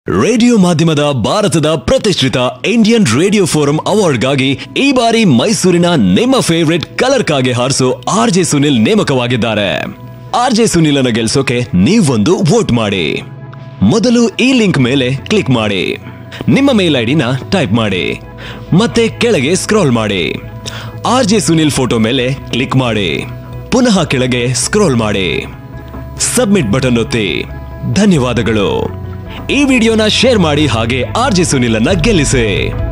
radio ಮಾಧ್ಯಮದ ಭಾರತದ ಪ್ರತಿಷ್ಠಿತ ಇಂಡಿಯನ್ ರೇಡಿಯೋ ಫೋರಂ ಅವಾರ್ಡ್ಗಾಗಿ ಈ ಬಾರಿ ಮೈಸೂರಿನ ನಿಮ್ಮ ಫೇವರಿಟ್ ಕಲರ್ ಕಾಗೆ ಹಾರಿಸೋ ಆರ್ ಜೆ ಸುನಿಲ್ ನೇಮಕವಾಗಿದ್ದಾರೆ ಆರ್ ಜೆ ಸುನಿಲ್ ಅನ್ನ ಗೆಲ್ಸೋಕೆ ನೀವೊಂದು ವೋಟ್ ಮಾಡಿ ಮೊದಲು ಈ ಲಿಂಕ್ ಮೇಲೆ ಕ್ಲಿಕ್ ಮಾಡಿ ನಿಮ್ಮ ಮೇಲ್ ಐಡಿನ ಟೈಪ್ ಮಾಡಿ ಮತ್ತೆ ಕೆಳಗೆ ಸ್ಕ್ರಾಲ್ ಮಾಡಿ ಆರ್ ಜೆ ಸುನಿಲ್ ಫೋಟೋ ಮೇಲೆ ಕ್ಲಿಕ್ ಮಾಡಿ ಪುನಃ ಕೆಳಗೆ ಸ್ಕ್ರೋಲ್ ಮಾಡಿ ಸಬ್ಮಿಟ್ ಬಟನ್ ಒತ್ತಿ ಧನ್ಯವಾದಗಳು ಈ ವಿಡಿಯೋನ ಶೇರ್ ಮಾಡಿ ಹಾಗೆ ಆರ್ ಜೆ ಸುನಿಲ್ ಅನ್ನ ಗೆಲ್ಲಿಸಿ